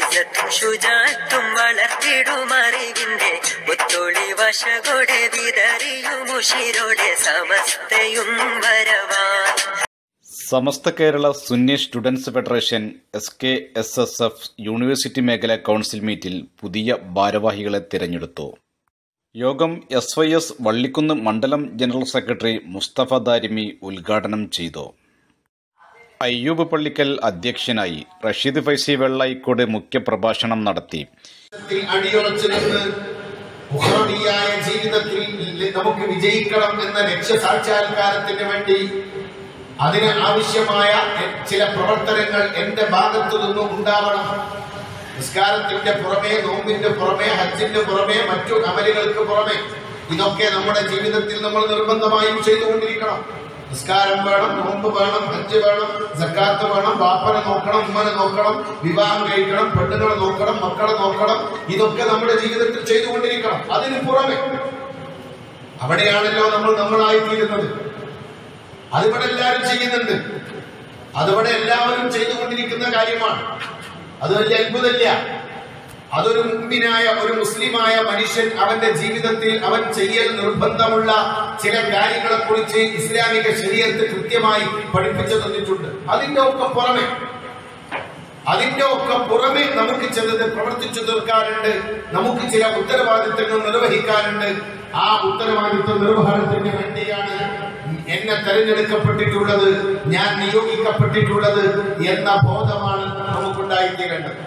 ഇസത്തും ശുചാത്തും വളർത്തിടുമറിവിന്റെ മുത്തൊളി വശകൊടെ വിതറിയുമുഷിരോടെ സമസ്തയും വരവാൻ Samastha Kerala Sunni students federation S K S S F university മേഖല കൗൺസിൽ മീറ്റിൽ പുതിയ ഭാരവാഹികളെ തിരഞ്ഞെടുത്തു യോഗം എസ് വൈ എസ് വള്ളിക്കുന്ന് മണ്ഡലം ജനറൽ സെക്രട്ടറി മുസ്തഫ ദാരിമി ഉദ്ഘാടനം ചെയ്തു അയ്യൂബ് പള്ളിക്കൽ അധ്യക്ഷനായി റഷീദ് ഫൈസി വെള്ളായിക്കോട് മുഖ്യപ്രഭാഷണം നടത്തി ജീവിതത്തിൽ അടിയുറച്ചു നിന്ന് ഉഹ്റവിയായ ജീവിതത്തിൽ നമുക്ക് വിജയിക്കണം എന്ന ലക്ഷ്യസാക്ഷാത്കാരത്തിന് വേണ്ടി അതിന് ആവശ്യമായ ചില പ്രവർത്തനങ്ങൾ എന്റെ ഭാഗത്തു നിന്നും ഉണ്ടാവണം നിസ്കാരത്തിന്റെ പുറമെ നോമ്പിന്റെ പുറമെ ഹജ്ജിന്റെ പുറമെ മറ്റു അമലുകൾക്ക് പുറമെ ഇതൊക്കെ നമ്മുടെ ജീവിതത്തിൽ നമ്മൾ നിർബന്ധമായും ചെയ്തുകൊണ്ടിരിക്കണം നിസ്കാരം വേണം നോമ്പ് വേണം ഹജ്ജ് വേണം സക്കാത്ത് വേണം ബാപ്പനെ നോക്കണം ഉമ്മനെ നോക്കണം വിവാഹം കഴിക്കണം പെണ്ണുങ്ങളെ നോക്കണം മക്കളെ നോക്കണം ഇതൊക്കെ നമ്മുടെ ജീവിതത്തിൽ ചെയ്തുകൊണ്ടിരിക്കണം അതിന് പുറമെ അവിടെയാണല്ലോ നമ്മൾ നമ്മളായിത്തീരുന്നത് അതിവിടെ എല്ലാവരും ചെയ്യുന്നുണ്ട് അതിവിടെ എല്ലാവരും ചെയ്തുകൊണ്ടിരിക്കുന്ന കാര്യമാണ് അത് വലിയ അത്ഭുതമില്ല അതൊരു മുമ്പിനായ ഒരു മുസ്ലിമായ മനുഷ്യൻ അവന്റെ ജീവിതത്തിൽ അവൻ ചെയ്യൽ നിർബന്ധമുള്ള ചില കാര്യങ്ങളെ കുറിച്ച് ഇസ്ലാമിക ശരീരത്തിൽ കൃത്യമായി പഠിപ്പിച്ചു തന്നിട്ടുണ്ട് അതിന്റെ ഒക്കെ പുറമെ അതിന്റെ ഒക്കെ പുറമെ നമുക്ക് ചിലത് പ്രവർത്തിച്ചു തീർക്കാനുണ്ട് നമുക്ക് ചില ഉത്തരവാദിത്തങ്ങൾ നിർവഹിക്കാനുണ്ട് ആ ഉത്തരവാദിത്വ നിർവഹണത്തിന് വേണ്ടിയാണ് എന്നെ തെരഞ്ഞെടുക്കപ്പെട്ടിട്ടുള്ളത് ഞാൻ നിയോഗിക്കപ്പെട്ടിട്ടുള്ളത് എന്ന ബോധമാണ് നമുക്കുണ്ടായിത്തീരേണ്ടത്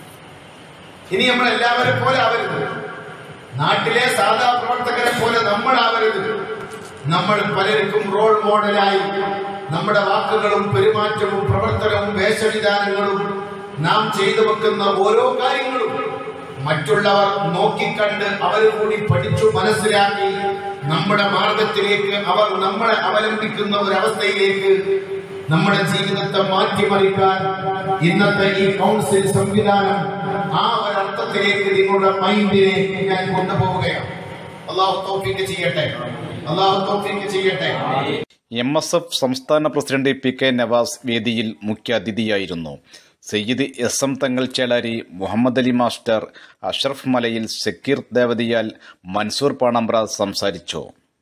ഇനി നമ്മൾ എല്ലാവരെ പോലെ ആവരുത് നാട്ടിലെ സാധാ പ്രവർത്തകരെ പോലെ നമ്മളാവരുത് നമ്മൾ പലർക്കും റോൾ മോഡലായി നമ്മുടെ വാക്കുകളും പെരുമാറ്റവും പ്രവർത്തനവും വേഷവിധാനങ്ങളും നാം ചെയ്തു വെക്കുന്ന ഓരോ കാര്യങ്ങളും മറ്റുള്ളവർ നോക്കിക്കണ്ട് അവർ കൂടി പഠിച്ചു മനസ്സിലാക്കി നമ്മുടെ മാർഗത്തിലേക്ക് അവർ നമ്മളെ അവലംബിക്കുന്ന ഒരവസ്ഥയിലേക്ക് നമ്മുടെ ജീവിതത്തെ മാറ്റിമറിക്കാൻ ഇന്നത്തെ ഈ കൗൺസിൽ സംവിധാനം ആ ഒരർത്ഥത്തിലേക്ക് നിങ്ങളുടെ മൈൻഡിനെ ഞാൻ കൊണ്ടുപോവുകയാണ് അള്ളാഹു തൗഫീക്ക് ചെയ്യട്ടെ അള്ളാഹു തൗഫീക്ക് ചെയ്യട്ടെ എം എസ് എഫ് സംസ്ഥാന പ്രസിഡന്റ് പി കെ നവാസ് വേദിയിൽ മുഖ്യാതിഥിയായിരുന്നു Sayyid S M Thangal Chelari Muhammad Ali master Ashraf Malayil Zakir Devathiyal Mansoor Panambra സംസാരിച്ചു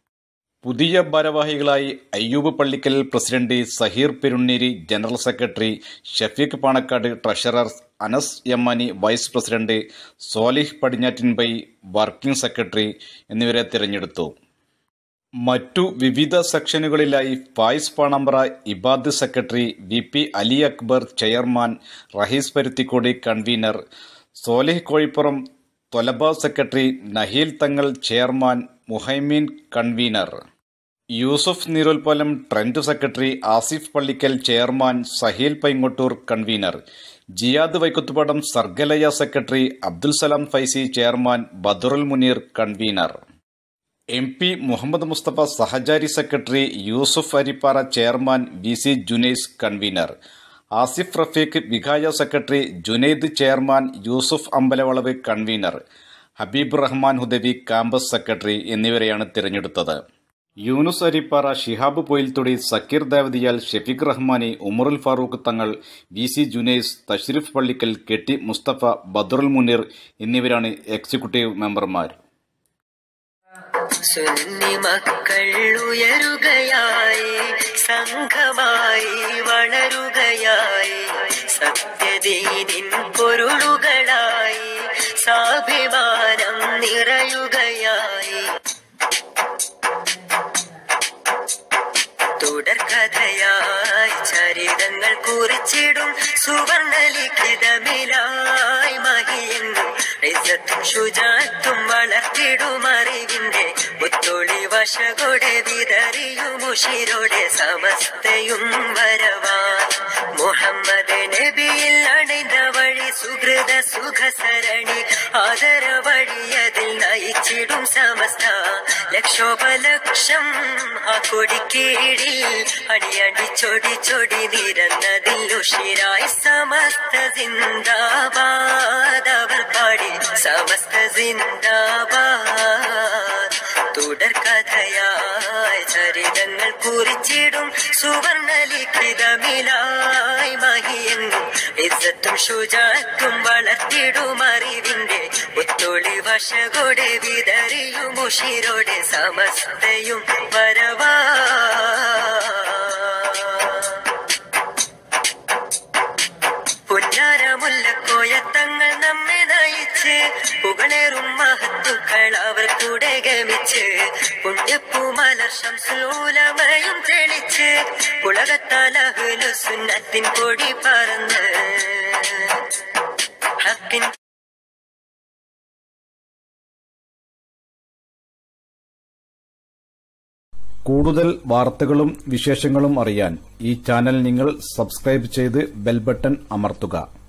പുതിയ ഭാരവാഹികളായി Ayyub Pallikkal president Saheer Perunneri general secretary Shafeeq Panakkad treasurer Anas Yammani vice president Solih Padinjattinpai working secretary എന്നിവരെ തിരഞ്ഞെടുത്തു മറ്റു വിവിധ സെക്ഷനുകളിലായി Fayis Panambra Ibad secretary V P Ali Akbar chairman Rahees Paruthikkodi convener Solih Kozhippuram Tholaba secretary നഹീൽ Thangal chairman Muhaimin convener Yusuf Neerolpalam trend secretary Asif Pallikkal chairman Saheel Paingottoor convener Jiyad Vaikkuthupadam Sargalaya secretary Abdul Salam Faizi chairman Badarul Muneer convener M P Muhammad Musthafa Sahachari secretary Yusuf Arippara chairman V C Junais convener Asif Rafeeq Vikaya secretary Junaid chairman Yusuf Ambalavalavu convener Habeeb Rahman Hudawi campus secretary എന്നിവരെയാണ് തിരഞ്ഞെടുത്തത് യൂനുസ് അരിപ്പാറ ഷിഹാബ് പൊയിൽത്തൊടി സക്കീർ ദേവദിയാൽ ഷെഫീഖ് റഹ്മാനി Umarul Farooq Thangal V C Junais Thashreef Pallikkal K T Musthafa Badarul Muneer എന്നിവരാണ് executive മെമ്പർമാർ സുന്നി മക്കൾ ഉയരുകയായി സംഘമായി വളരുകയായി സത്യദീനിൻ പൊരുളുകളായി സാഭിമാനം നിറയുകയായി തുടർക്കഥയായി ചരിതങ്ങൾ കുറിച്ചിടും സുവർണ ലിഖിതമിലായി മഹിയെന്നും ഇസത്തും ശുചാത്തും വളർത്തിടുമറിവിന്റെ മുത്തൊളി വശകൊടെ വിതറിയുമുഷിരോടെ സമസ്തയും വരവാൻ മുഹമ്മദ് നബിയിൽ അണിந்த വഴി സുഹൃത സുഖസരണി ആദര വഴിയതിൽ നയിച്ചിടും സമസ്ത ലക്ഷോപലക്ഷം ആ കൊടിക്കീഴിൽ അണിയണി ചൊടി ചൊടി നിരന്നതിൽ ഉഷിരായി സമസ്ത സിന്ദാബാദ് അവർ പാടി സമസ്ത സിന്ദാബാദ് തുടർക്കഥയായി ചരിതങ്ങൾ കുറിച്ചിടും സുവർണ ലിഖിതമിലായി മഹിയെന്നും ഇസ്സത്തും ശുചാത്തും വളർത്തിടും അറിവിന്റെ ഒത്തൊളി വശകോടെ വിതറിയും ഉഷിരോടെ സമസ്തയും വരവാ പുന്നാരമുല്ലക്കോയത്തങ്ങൾ നമ്മെ നയിച്ച് പുകളേറും മഹത്തുക്കൾ അവർ കൂടെ ഗമിച്ച് പുണ്യപ്പൂമലർ ശംസുലമയും തെളിച്ച് പുളകത്താലഹുലു സുന്നത്തിൻ കൊടി പറന്ന് ഹക്കിൻ കൂടുതൽ വാർത്തകളും വിശേഷങ്ങളും അറിയാൻ ഈ ചാനൽ നിങ്ങൾ സബ്സ്ക്രൈബ് ചെയ്ത് ബെൽ ബട്ടൺ അമർത്തുക